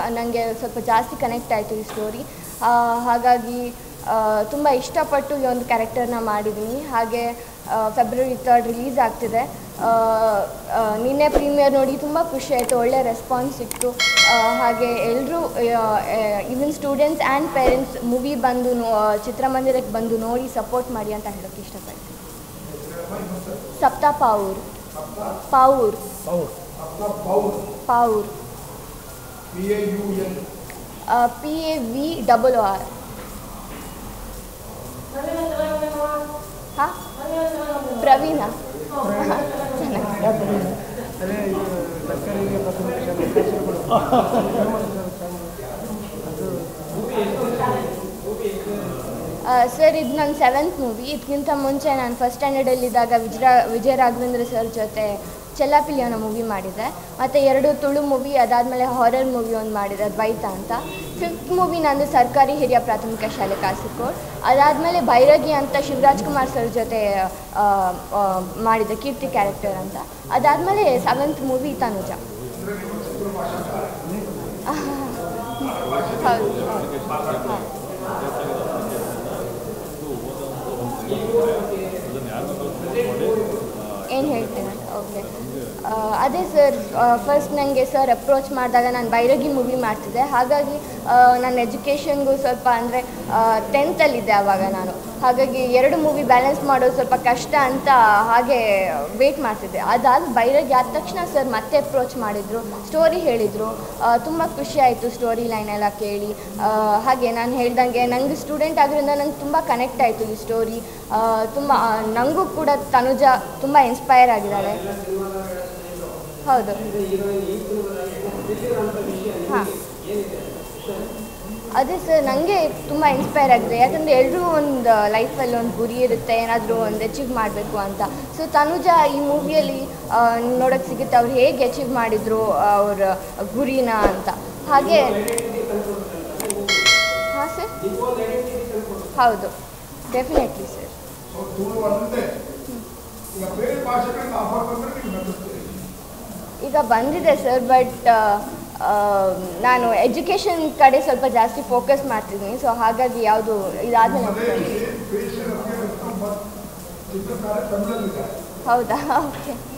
ನನಗೆ ಸ್ವಲ್ಪ ಜಾಸ್ತಿ ಕನೆಕ್ಟ್ ಆಯಿತು ಈ ಸ್ಟೋರಿ ಹಾಗಾಗಿ ತುಂಬ ಇಷ್ಟಪಟ್ಟು ಈ ಒಂದು ಕ್ಯಾರೆಕ್ಟರ್ನ ಮಾಡಿದ್ದೀನಿ ಹಾಗೆ ಫೆಬ್ರವರಿ ತರ್ಡ್ ರಿಲೀಸ್ ಆಗ್ತಿದೆ ಆ, ಆ, ನಿನ್ನೆ ಪ್ರೀಮಿಯರ್ ನೋಡಿ ತುಂಬ ಖುಷಿ ಆಯಿತು ಒಳ್ಳೆ ರೆಸ್ಪಾನ್ಸ್ ಸಿಕ್ತು ಆ, ಹಾಗೆ ಎಲ್ಲರೂ even students and parents movie ಬಂದು ನೋ ಚಿತ್ರಮಂದಿರಕ್ಕೆ ಬಂದು ನೋಡಿ ಸಪೋರ್ಟ್ ಮಾಡಿ ಅಂತ ಹೇಳೋಕ್ಕೆ ಇಷ್ಟಪಡ್ತೀನಿ Saptha Pavoor Pavoor Pavoor P A V double R ಹಾಂ ಪ್ರವೀಣ ಚೆನ್ನಾಗಿದೆ ಅದೇ ಇದು ಸರ್ಕಾರಿ ಹಿರಿಯ ಪ್ರಾಥಮಿಕ ಶಾಲೆ ಕಾಸರಗೋಡು. ಅದು ಸರ್ ಇದು ನನ್ನ ಸೆವೆಂತ್ ಮೂವಿ ಇದಕ್ಕಿಂತ ಮುಂಚೆ ನಾನು ಫಸ್ಟ್ ಸ್ಟ್ಯಾಂಡರ್ಡಲ್ಲಿದ್ದಾಗ ವಿಜಯ ವಿಜಯ ರಾಘವೇಂದ್ರ ಸರ್ ಜೊತೆ ಚೆಲ್ಲಾಪಿಲಿ ಅನ್ನೋ ಮೂವಿ ಮಾಡಿದೆ ಮತ್ತು ಎರಡು ತುಳು ಮೂವಿ ಅದಾದಮೇಲೆ ಹಾರರ್ ಮೂವಿ ಒಂದು ಮಾಡಿದೆ ದ್ವೈತ ಅಂತ ಫಿಫ್ತ್ ಮೂವಿ ನಂದು ಸರ್ಕಾರಿ ಹಿರಿಯ ಪ್ರಾಥಮಿಕ ಶಾಲೆ ಕಾಸರಗೋಡು ಅದಾದಮೇಲೆ ಭೈರಗಿ ಅಂತ ಶಿವರಾಜ್ ಕುಮಾರ್ ಸರ್ ಜೊತೆ ಆ, ಆ, ಮಾಡಿದೆ ಕೀರ್ತಿ ಕ್ಯಾರೆಕ್ಟರ್ ಅಂತ ಅದಾದಮೇಲೆ ಸೆವೆಂತ್ ಮೂವಿ ತನುಜ ಹೌದು ಹೌದು ಏನು ಹೇಳ್ತೇನೆ ಓಕೆ ಅದೇ ಸರ್ ಫಸ್ಟ್ ನನಗೆ ಸರ್ ಅಪ್ರೋಚ್ ಮಾಡಿದಾಗ ನಾನು ಬೈರಗಿ ಮೂವಿ ಮಾಡ್ತಿದ್ದೆ ಹಾಗಾಗಿ ಆ, ನನ್ನ ಎಜುಕೇಷನ್ಗೂ ಸ್ವಲ್ಪ ಅಂದರೆ ಟೆಂತಲ್ಲಿದ್ದೆ ಆವಾಗ ನಾನು ಹಾಗಾಗಿ ಎರಡು ಮೂವಿ ಬ್ಯಾಲೆನ್ಸ್ ಮಾಡೋದು ಸ್ವಲ್ಪ ಕಷ್ಟ ಅಂತ ಹಾಗೆ ವೇಟ್ ಮಾಡ್ತಿದ್ದೆ ಅದಾದ ಬೈರಗಿ ಆದ ತಕ್ಷಣ ಸರ್ ಮತ್ತೆ ಅಪ್ರೋಚ್ ಮಾಡಿದರು ಸ್ಟೋರಿ ಹೇಳಿದರು ತುಂಬ ಖುಷಿ ಆಯಿತು ಸ್ಟೋರಿ ಲೈನ್ ಎಲ್ಲ ಕೇಳಿ ಆ, ಹಾಗೆ ನಾನು ಹೇಳ್ದಂಗೆ ನನಗೆ ಸ್ಟೂಡೆಂಟ್ ಆಗಿರೋದ್ರಿಂದ ನಂಗೆ ತುಂಬ ಕನೆಕ್ಟ್ ಆಯಿತು ಈ ಸ್ಟೋರಿ ತುಂಬ ನನಗೂ ಕೂಡ ತನುಜ ತುಂಬ ಇನ್ಸ್ಪೈರ್ ಆಗಿದ್ದಾಳೆ ಹೌದು ಹಾಂ ಅದೇ ಸರ್ ನನಗೆ ತುಂಬ ಇನ್ಸ್ಪೈರ್ ಆಗಿದೆ ಯಾಕಂದರೆ ಎಲ್ಲರೂ ಒಂದು ಲೈಫಲ್ಲಿ ಒಂದು ಗುರಿ ಇರುತ್ತೆ ಏನಾದರೂ ಒಂದು ಅಚೀವ್ ಮಾಡಬೇಕು ಅಂತ ಸೊ ತನುಜ ಈ ಮೂವಿಯಲ್ಲಿ ನೋಡೋಕ್ಕೆ ಸಿಗುತ್ತೆ ಅವ್ರು ಹೇಗೆ ಅಚೀವ್ ಮಾಡಿದರು ಅವ್ರ ಗುರಿನ ಅಂತ ಹಾಗೆ ಹಾಂ ಸರ್ ಹೌದು ಡೆಫಿನೆಟ್ಲಿ ಸರ್ ತುಳು ಅಲ್ಲದೆ ಈಗ ಬೇರೆ ಭಾಷೆಗಳಿಂದ ಆಫರ್ ಬಂದರೆ ನೀವು ನಡೆಸ್ತೀರಿ ಈಗ ಬಂದಿದೆ ಸರ್ ಬಟ್ ನಾನು ಎಜುಕೇಷನ್ ಕಡೆ ಸ್ವಲ್ಪ ಜಾಸ್ತಿ ಫೋಕಸ್ ಮಾಡ್ತಿದ್ದೀನಿ ಸೊ ಹಾಗಾಗಿ ಯಾವುದು ಇದಾದಮೇಲೆ ಮನೆಯಲ್ಲಿ ಪೇಷಂಟ್ ಚಿತ್ರಕಾರ ತಮಿಳಲ್ಲಿದ್ದಾರೆ ಹೌದಾ ಓಕೆ